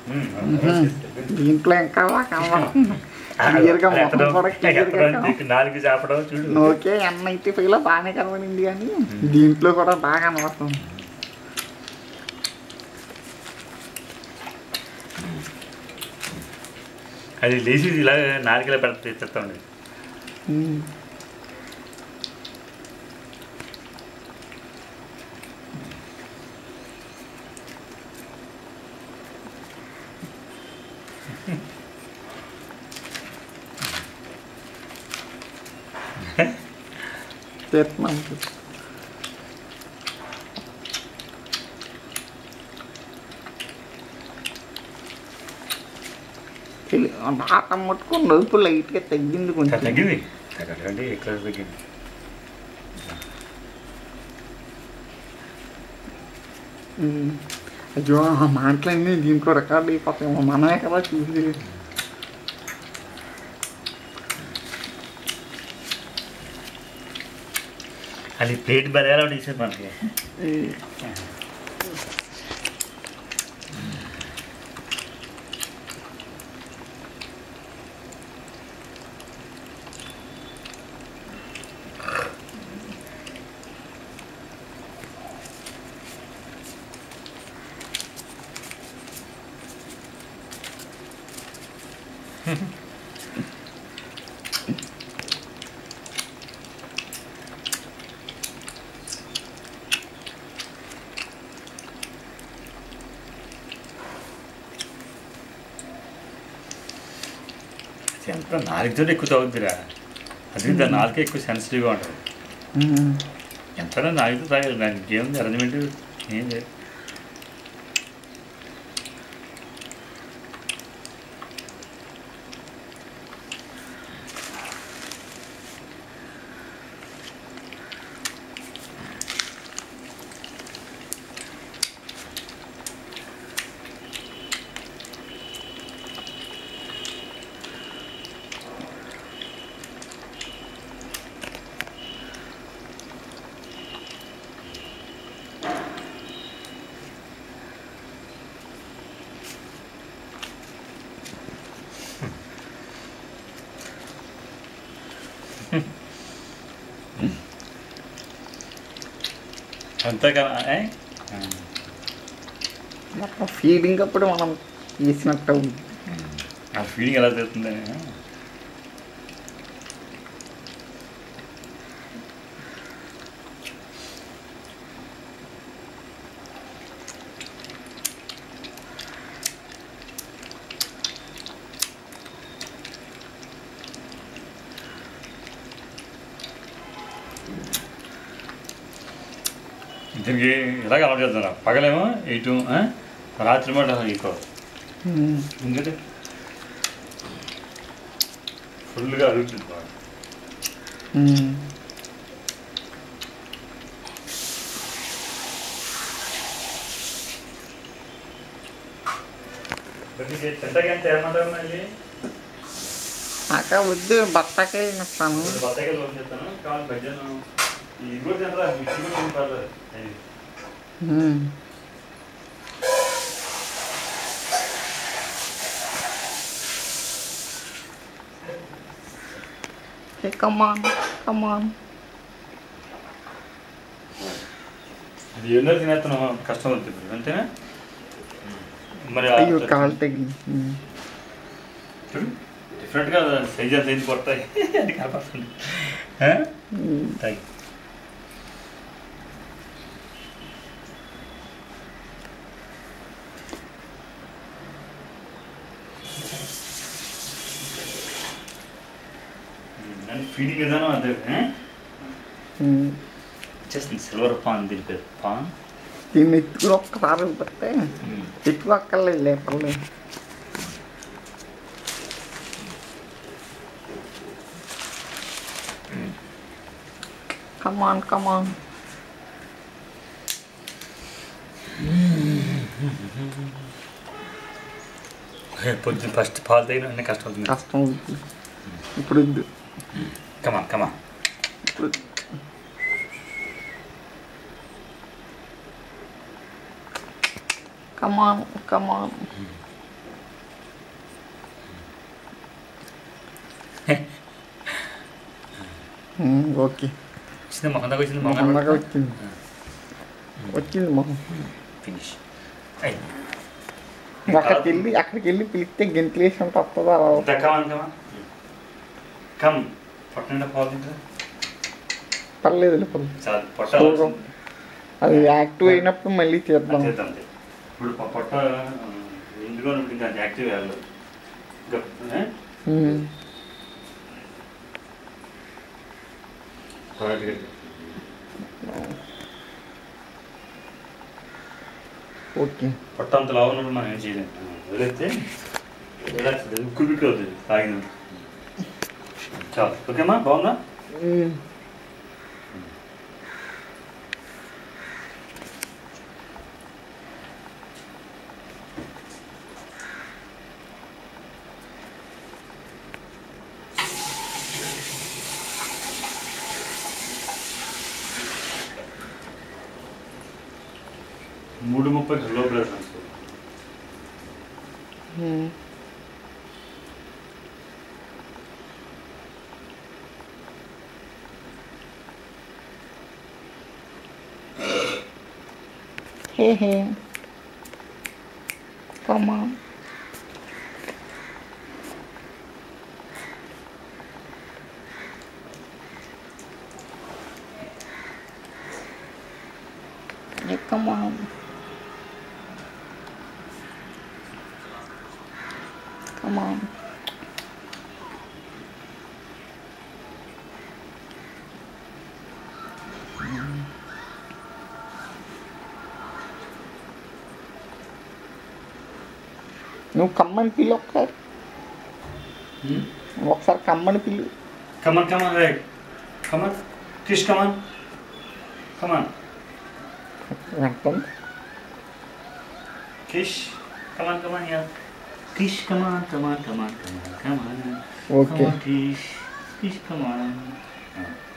దీంట్లో ఇంకా కనబడుతుంది క్లియర్గా మొహం కూడా క్లియర్గా నాలుగు చేపడం చూడు ఓకే ఎన్ నైంటీ ఫైవ్లో బాగానే కనబడింది కానీ దీంట్లో కూడా బాగా కనబడుతుంది అది లేచి ఇలా నాలుగులా పెడతా తెస్తా ఉండేది ఉమ్. చేస్తున్నాం తెలి- ఆట ముట్టుకుని నొప్పి లైట్గా తగ్గింది కొంచెం తగ్గింది తగ్గండి ఎక్కడ తగ్గింది ఉమ్. అయ్యో ఆ మాటలన్నీ దీంట్లో రికార్డ్ అయిపోతాయేమో మనమే కదా చూసి అది ప్లేట్ బరేలా తీసేది మనకి ఎంత నాలుగుతో ఎక్కువ తగ్గుద్దిరా అది దాని నాలుగే ఎక్కువ సెన్సిటివ్గా ఉంటుంది ఉమ్. ఎంత నాలుగుతో తాగాలి దానికి ఏముంది అరేంజ్మెంట్ ఏం లేదు అంతా కదా ఏ? మొత్తం ఫీడింగ్ అప్పుడు మనం తీసినట్టు ఉంది ఆ ఫీలింగ్ ఎలా తెలుస్తుందని దీనికి ఇలాగ అలవాటు చేస్తున్నా పగలేమో ఎయిట్ రాత్రి మాట ఇంకో ఉమ్. ఎందుకంటే ఫుల్గా అడుగుతుంది బాగా ఉమ్. తింటకంటే ఏమంటారు మళ్ళీ అక్క వద్దు బత్తాకాయ ఇస్తాను బత్తాయికాయలు లోన్ చేస్తాను కావాలి భజన ఇది కూడా తినరా మిర్చి కూడా తిని పర్లేదు అది. ఉమ్. Hey, come on, come on. అది ఎన్నో తినేస్తున్నాం కష్టం అవుతుంది ఇప్పుడు అంతేనా మరి ఆ- అయ్యో కాలు తగ్గింది ఉమ్. చూడు డిఫరెంట్గా సైజ్ అంత సైజ్ కొడతాయి అది కనపడుతుంది ఆ? ఉమ్. తాగి. దాని ఫీడింగ్ విధానం అదే ఆ? ఉమ్. వచ్చేస్తుంది సిల్వర్ పాన్ దీని పేరు పాన్ దీన్ని ఎత్తుకుని ఒక్కసారి పెడితే ఎత్తుకు అక్కర్లేదు లేపర్లేదు కమాన్ కమాన్ పొద్దున్న ఫస్ట్ పాలు తగిన అన్నీ కష్టం అవుతుంది కష్టం అవుతుంది ఇప్పుడు వద్దు కమా కమా ఇప్పుడు కమాన్ కమాన్ ఉమ్, ఓకే వచ్చింది మొహం దాకా వచ్చింది మొహం దాకా మొహం వచ్చింది వచ్చింది మొహం ఫినిష్ అయింది ఇంకా అక్కడికి వెళ్ళి అక్కడికి వెళ్ళి పిలిస్తే గెంతులేసి ఉంటే వస్తుందా రావు కమాన్ కమాన్ కమ్ పొట్ట నిండా పాలు తింటా పర్లేదు వెళ్ళిపోదు చాలు పొట్ట చూడు. అది యాక్టివ్ అయినప్పుడు మళ్ళీ చేద్దాం చేద్దాం అంతే. ఇప్పుడు పొ- పొట్ట ఇందులో ఉన్నప్పుడు ఇంకా యాక్టివ్ అవ్వలేదు ఇంకా ఏ? ఉమ్. కరెక్ట్గా. ఓకే పొట్ట అంత లావు ఉన్నప్పుడు మనం ఏం చేయలేం వదిలేస్తే రిలాక్స్ ఉక్కు బిక్కు అవుతుంది తాగిన చాలు ఓకేమ్మా బాగుందా ఉమ్. మూడు ముప్పై లో బ్లడ్ ఉమ్. Hey, hey. Come on. Hey, come on. Come on. నువ్వు కమ్మని పిల్లు ఒకసారి ఒకసారి కమ్మని పిల్లు కమాన్ కమాన్ right come on Krish come on come on అర్థం Krish come on come on yeah Krish come on come on come on come on come on okay Krish Krish కమాన్